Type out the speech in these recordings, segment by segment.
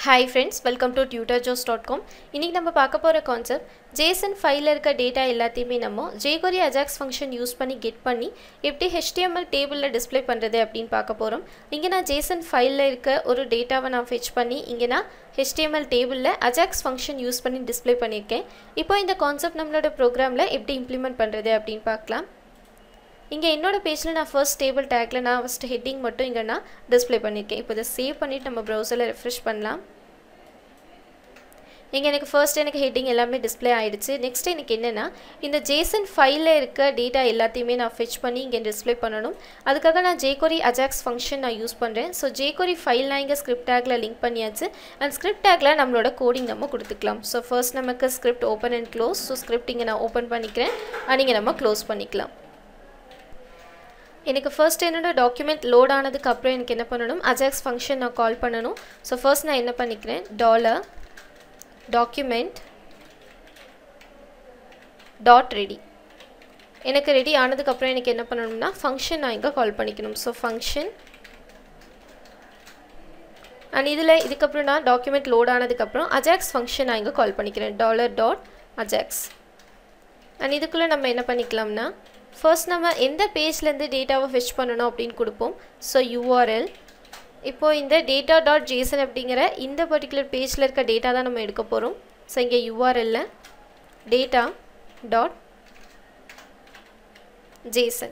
hi friends welcome to tutor Joes dot com இன்றைக்கி நம்ம பார்க்க போகிற கான்செப்ட் ஜேசன் ஃபைலில் இருக்க டேட்டா எல்லாத்தையுமே நம்ம ஜேகொரி அஜாக்ஸ் ஃபங்க்ஷன் யூஸ் பண்ணி கெட் பண்ணி எப்படி ஹெச்டிஎம்எல் டேபிளில் டிஸ்ப்ளே பண்ணுறது அப்படின்னு பார்க்க போகிறோம் இங்கே நான் ஜேசன் ஃபைலில் இருக்க ஒரு டேட்டாவை நான் ஃபெச் பண்ணி இங்கே நான் ஹெச்டிஎம்எல் டேபிளில் அஜாக்ஸ் ஃபங்க்ஷன் யூஸ் பண்ணி டிஸ்ப்ளே பண்ணியிருக்கேன் இப்போ இந்த கான்செப்ட் நம்மளோட ப்ரோக்ராமில் எப்படி இம்ப்ளிமெண்ட் பண்ணுறது அப்படின்னு பார்க்கலாம் இங்கே என்னோட பேஜில் நான் ஃபர்ஸ்ட் டேபிள் டேக்கில் நான் ஃபஸ்ட்டு ஹெட்டிங் மட்டும் இங்கே நான் டிஸ்ப்ளே பண்ணியிருக்கேன் இப்போ இதை சேவ் பண்ணிவிட்டு நம்ம ப்ரௌசரில் ரெஃப்ரெஷ் பண்ணலாம் இங்கே எனக்கு ஃபர்ஸ்ட் எனக்கு ஹெட்டிங் எல்லாமே டிஸ்ப்ளே ஆகிடுச்சு நெக்ஸ்ட் எனக்கு என்னென்னா இந்த ஜேசன் ஃபைலில் இருக்க டேட்டா எல்லாத்தையுமே நான் ஃபெச் பண்ணி இங்கே டிஸ்ப்ளே பண்ணணும் அதுக்காக நான் ஜேகோரி அஜாக்ஸ் ஃபங்க்ஷன் நான் யூஸ் பண்ணுறேன் ஸோ ஜேகோரி ஃபைல் நான் இங்கே ஸ்கிரிப்ட் டேக்கில் லிங்க் பண்ணியாச்சு அண்ட் ஸ்கிரிப்ட் டேக்கில் நம்மளோட கோடிங் நம்ம கொடுத்துக்கலாம் ஸோ ஃபர்ஸ்ட் நமக்கு script open and close so script இங்கே நான் ஓப்பன் பண்ணிக்கிறேன் அண்ட் இங்கே நம்ம க்ளோஸ் பண்ணிக்கலாம் எனக்கு ஃபர்ஸ்ட் என்னோட டாக்குமெண்ட் லோட் ஆனதுக்கு அப்புறம் எனக்கு என்ன பண்ணணும் அஜாக்ஸ் ஃபங்க்ஷன் நான் கால் பண்ணணும் ஸோ ஃபர்ஸ்ட் நான் என்ன பண்ணிக்கிறேன் டாலர் டாக்குமெண்ட் டாட் ரெடி எனக்கு ரெடி ஆனதுக்கப்புறம் எனக்கு என்ன பண்ணணும்னா ஃபங்க்ஷன் நான் இங்கே கால் பண்ணிக்கணும் ஸோ ஃபங்க்ஷன் அண்ட் இதில் இதுக்கப்புறம் நான் டாக்குமெண்ட் லோட் ஆனதுக்கப்புறம் அஜாக்ஸ் ஃபங்க்ஷன் நான் இங்கே கால் பண்ணிக்கிறேன் டாலர் டாட் அஜாக்ஸ் அண்ட் இதுக்குள்ளே நம்ம என்ன பண்ணிக்கலாம்னா ஃபர்ஸ்ட் நம்ம எந்த பேஜ்லேருந்து டேட்டாவை ஃபெச் பண்ணணும் அப்படின்னு கொடுப்போம் ஸோ யூஆர்எல் இப்போது இந்த டேட்டா டாட் ஜேசன் அப்படிங்கிற இந்த பர்டிகுலர் பேஜில் இருக்க டேட்டா தான் நம்ம எடுக்க போகிறோம் ஸோ இங்கே யூஆர்எல்ல data dot JSON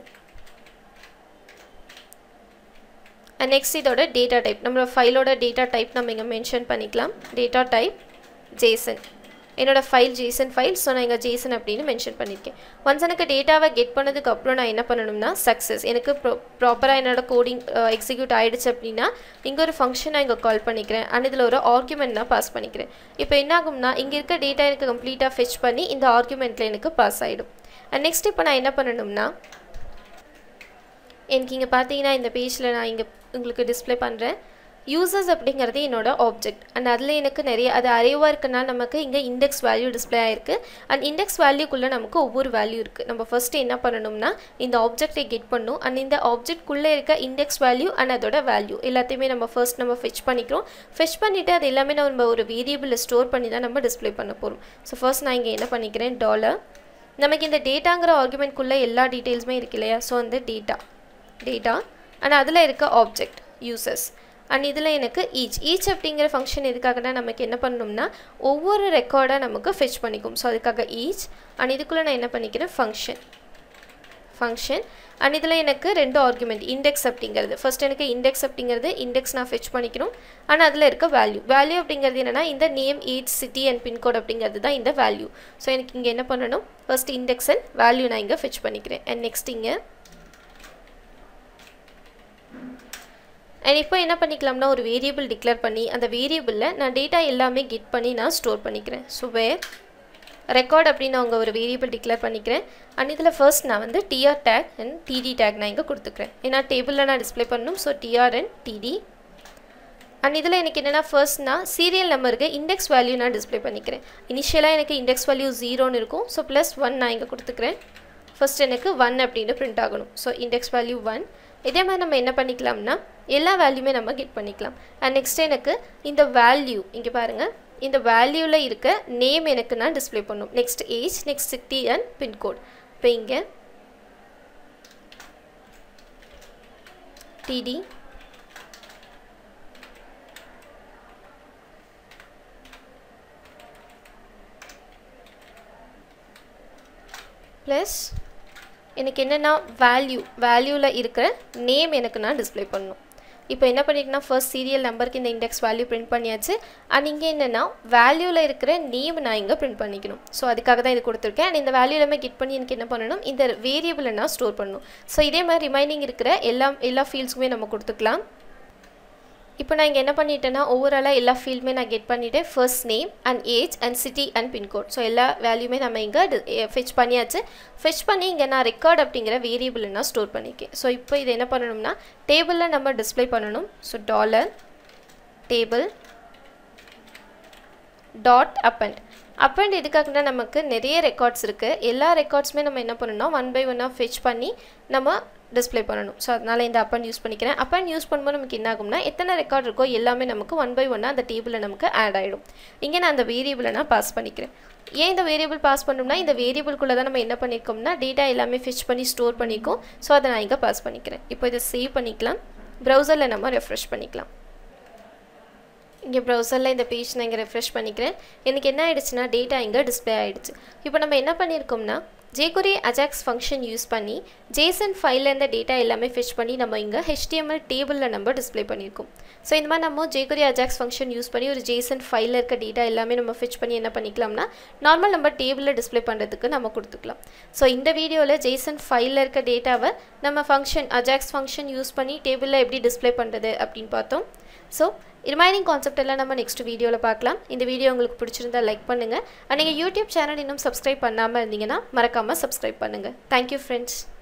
and next இதோட டேட்டா டைப் நம்மளோட ஃபைலோட டேட்டா டைப் நம்ம இங்கே மென்ஷன் பண்ணிக்கலாம் டேட்டா டைப் ஜேசன் என்னோட ஃபைல் ஜேசன் ஃபைல் ஸோ நான் இங்கே ஜேசன் அப்படின்னு மென்ஷன் பண்ணியிருக்கேன் ஒன்ஸ் எனக்கு டேட்டாவை கெட் பண்ணதுக்கு அப்புறம் நான் என்ன பண்ணணும்னா சக்ஸஸ் எனக்கு ப்ரோ ப்ராப்பராக என்னோட கோடிங் எக்ஸிக்யூட் ஆகிடுச்சு அப்படின்னா இங்கே ஒரு ஃபங்க்ஷன் நான் இங்கே கால் பண்ணிக்கிறேன் அண்ட் இதில் ஒரு ஆர்குமெண்ட் நான் பாஸ் பண்ணிக்கிறேன் இப்போ என்ன ஆகும்னா இங்கே இருக்க டேட்டா எனக்கு கம்ப்ளீட்டாக ஃபெச் பண்ணி இந்த ஆர்குமெண்ட்டில் எனக்கு பாஸ் ஆகிடும் அண்ட் நெக்ஸ்ட் இப்போ நான் என்ன பண்ணணும்னா எனக்கு இங்கே பார்த்தீங்கன்னா இந்த பேஜில் நான் இங்கே உங்களுக்கு டிஸ்பிளே பண்ணுறேன் யூசர்ஸ் அப்படிங்கிறது என்னோட ஆப்ஜெக்ட் அண்ட் அதில் எனக்கு நிறைய அது அரேவாக இருக்கனால நமக்கு இங்கே இண்டெக்ஸ் வேல்யூ டிஸ்பிளே ஆயிருக்கு அண்ட் இண்டெக்ஸ் வேல்யூக்குள்ளே நமக்கு ஒவ்வொரு வேல்யூ இருக்குது நம்ம ஃபஸ்ட்டு என்ன பண்ணணும்னா இந்த ஆப்ஜெக்டை கெட் பண்ணும் அண்ட் இந்த ஆப்ஜெக்ட்குள்ளே இருக்க இண்டெக்ஸ் வேல்யூ அண்ட் அதோட வேல்யூ எல்லாத்தையுமே நம்ம ஃபர்ஸ்ட் நம்ம ஃபெச் பண்ணிக்கிறோம் ஃபெச் பண்ணிவிட்டு அது எல்லாமே நம்ம ஒரு வேரியபிளில் ஸ்டோர் பண்ணி தான் நம்ம டிஸ்பிளே பண்ண போகிறோம் ஸோ ஃபர்ஸ்ட் நான் இங்கே என்ன பண்ணிக்கிறேன் டாலர் நமக்கு இந்த டேட்டாங்கிற ஆர்குமெண்ட்குள்ளே எல்லா டீட்டெயில்ஸுமே இருக்கு இல்லையா ஸோ அந்த டேட்டா டேட்டா அண்ட் அதில் இருக்க ஆப்ஜெக்ட் யூசர்ஸ் அண்ட் இதில் எனக்கு ஈச் ஈச் அப்படிங்கிற ஃபங்க்ஷன் எதுக்காகனா நமக்கு என்ன பண்ணணும்னா ஒவ்வொரு ரெக்கார்டாக நமக்கு ஃபெச் பண்ணிக்கும் ஸோ அதுக்காக ஈச் அண்ட் இதுக்குள்ளே நான் என்ன பண்ணிக்கிறேன் ஃபங்க்ஷன் ஃபங்க்ஷன் அண்ட் இதில் எனக்கு ரெண்டு ஆர்குமெண்ட் இண்டெக்ஸ் அப்படிங்கிறது ஃபர்ஸ்ட் எனக்கு இண்டெக்ஸ் அப்படிங்கிறது இண்டெக்ஸ் நான் ஃபெச் பண்ணிக்கணும் அண்ட் அதில் இருக்க வேல்யூ வேல்யூ அப்படிங்கிறது என்னென்னா இந்த name age city and pincode அப்படிங்கிறது தான் இந்த வேல்யூ ஸோ எனக்கு இங்கே என்ன பண்ணணும் ஃபர்ஸ்ட் இண்டெக்ஸ் அண்ட் வேல்யூ நான் இங்கே ஃபெச் பண்ணிக்கிறேன் அண்ட் நெக்ஸ்ட் இங்கே அண்ட் இப்போ என்ன பண்ணிக்கலாம்னா ஒரு வேரியபிள் டிக்ளேர் பண்ணி அந்த வேரியபிளில் நான் டேட்டா எல்லாமே கெட் பண்ணி நான் ஸ்டோர் பண்ணிக்கிறேன் ஸோ வேர் ரெக்கார்ட் அப்படின்னு அவங்க ஒரு வேரியபிள் டிக்ளேர் பண்ணிக்கிறேன் அண்ட் இதில் ஃபர்ஸ்ட் நான் வந்து TR tag and TD tag நான் இங்கே கொடுத்துக்கிறேன் ஏன்னா டேபிளில் நான் டிஸ்பிளே பண்ணணும் so TR and TD and இதில் எனக்கு என்னென்னா ஃபர்ஸ்ட் நான் சீரியல் நம்பருக்கு இண்டெக்ஸ் வேல்யூ நான் டிஸ்பிளே பண்ணிக்கிறேன் இனிஷியலாக எனக்கு இண்டெக்ஸ் வேல்யூ ஜீரோன்னு இருக்கும் ஸோ ப்ளஸ் ஒன் நான் இங்கே கொடுத்துக்கிறேன் ஃபர்ஸ்ட் எனக்கு ஒன் அப்படின்னு பிரிண்ட் ஆகணும் ஸோ இண்டெக்ஸ் வேல்யூ ஒன் இதே மாதிரி நம்ம என்ன பண்ணிக்கலாம்னா எல்லா வேல்யூமே நம்ம கெட் பண்ணிக்கலாம் அண்ட் நெக்ஸ்ட் எனக்கு இந்த வேல்யூ இங்கே பாருங்கள் இந்த வேல்யூவில் இருக்க நேம் எனக்கு நான் டிஸ்பிளே பண்ணும் next age next city and pincode இப்போ இங்கே டிடி ப்ளஸ் எனக்கு என்னென்னா வேல்யூ வேல்யூவில் இருக்கிற நேம் எனக்கு நான் டிஸ்பிளே பண்ணணும் இப்போ என்ன பண்ணியிருக்கேன்னா ஃபர்ஸ்ட் சீரியல் நம்பருக்கு இந்த இண்டெக்ஸ் வேல்யூ பிரிண்ட் பண்ணியாச்சு அண்ட் இங்கே என்னென்னா வேல்யூவில் இருக்கிற நேம் நான் இங்கே பிரிண்ட் பண்ணிக்கணும் ஸோ அதுக்காக தான் இது கொடுத்துருக்கேன் அண்ட் இந்த வேல்யூ எல்லாமே கிட் பண்ணி எனக்கு என்ன பண்ணணும் இந்த வேரியபிளை நான் ஸ்டோர் பண்ணணும் ஸோ இதே மாதிரி ரிமைனிங் இருக்கிற எல்லா எல்லா ஃபீல்ட்ஸுமே நம்ம கொடுத்துக்கலாம் இப்போ நான் இங்கே என்ன பண்ணிட்டேன்னா ஓவராலாக எல்லா ஃபீல்டுமே நான் கெட் பண்ணிவிட்டேன் first name and age and city and pincode so எல்லா வேல்யூமே நம்ம இங்கே ஃபெச் பண்ணியாச்சு ஃபெச் பண்ணி இங்கே நான் ரெக்கார்ட் அப்படிங்கிற வேரியபிள் நான் ஸ்டோர் பண்ணியிருக்கேன் ஸோ இப்போ இது என்ன பண்ணணும்னா டேபிளில் நம்ம டிஸ்பிளே பண்ணணும் so dollar table dot append append எதுக்காகனா நமக்கு நிறைய ரெக்கார்ட்ஸ் இருக்குது எல்லா ரெக்கார்ட்ஸுமே நம்ம என்ன பண்ணணும்னா ஒன் பை ஒன்னாக ஃபெச் பண்ணி நம்ம டிஸ்ப்ளே பண்ணணும் ஸோ அதனால் இந்த அப்பன் யூஸ் பண்ணிக்கிறேன் அப்பன் யூஸ் பண்ணும்போது நமக்கு என்ன ஆகும்னா எத்தனை ரெக்கார்ட் இருக்கோ எல்லாமே நமக்கு ஒன் பை ஒன்னாக அந்த டேபிளில் நமக்கு ஆட் ஆகிடும் இங்கே நான் அந்த வேரியபிளை நான் பாஸ் பண்ணிக்கிறேன் ஏன் இந்த வேரியபிள் பாஸ் பண்ணோம்னா இந்த வேரியபிள்குள்ளே தான் நம்ம என்ன பண்ணியிருக்கோம்னா டேட்டா எல்லாமே ஃபிஷ் பண்ணி ஸ்டோர் பண்ணியிருக்கோம் ஸோ அதை நான் இங்கே பாஸ் பண்ணிக்கிறேன் இப்போ இதை சேவ் பண்ணிக்கலாம் ப்ரௌசரில் நம்ம ரெஃப்ரெஷ் பண்ணிக்கலாம் இங்கே ப்ரௌசரில் இந்த பேஜ் நான் இங்கே ரெஃப்ரெஷ் பண்ணிக்கிறேன் எனக்கு என்ன ஆயிடுச்சுன்னா டேட்டா இங்கே டிஸ்பிளே ஆகிடுச்சு இப்போ நம்ம என்ன பண்ணியிருக்கோம்னா ஜேகுரி அஜாக்ஸ் ஃபங்க்ஷன் யூஸ் பண்ணி ஜேசன் ஃபைலில் இருந்த டேட்டா எல்லாமே ஃபிஷ் பண்ணி நம்ம இங்கே ஹெச்டிஎம்எல் டேபிளில் நம்ம டிஸ்பிளே பண்ணியிருக்கோம் ஸோ இந்த மாதிரி நம்ம ஜேகுரி அஜாக்ஸ் ஃபங்க்ஷன் யூஸ் பண்ணி ஒரு ஜேசன் ஃபைலில் இருக்க டேட்டா எல்லாமே நம்ம ஃபிச் பண்ணி என்ன பண்ணிக்கலாம்னா நார்மல் நம்ம டேபிளில் டிஸ்பிளே பண்ணுறதுக்கு நம்ம கொடுத்துக்கலாம் ஸோ இந்த வீடியோவில் ஜேசன் ஃபைலில் இருக்க டேட்டாவை நம்ம ஃபங்க்ஷன் அஜாக்ஸ் ஃபங்க்ஷன் யூஸ் பண்ணி டேபிளில் எப்படி டிஸ்பிளே பண்ணுறது அப்படின்னு பார்த்தோம் ஸோ ரிமைனிங் கான்செப்ட் எல்லாம் நம்ம நெக்ஸ்ட் வீடியோவில் பார்க்கலாம் இந்த வீடியோ உங்களுக்கு பிடிச்சிருந்தா லைக் பண்ணுங்கள் நீங்கள் யூடியூப் சேனல் இன்னும் சப்ஸ்கிரைப் பண்ணாமல் இருந்தீங்கன்னா மறக்காமல் சப்ஸ்கிரைப் பண்ணுங்கள் தேங்க்யூ ஃப்ரெண்ட்ஸ்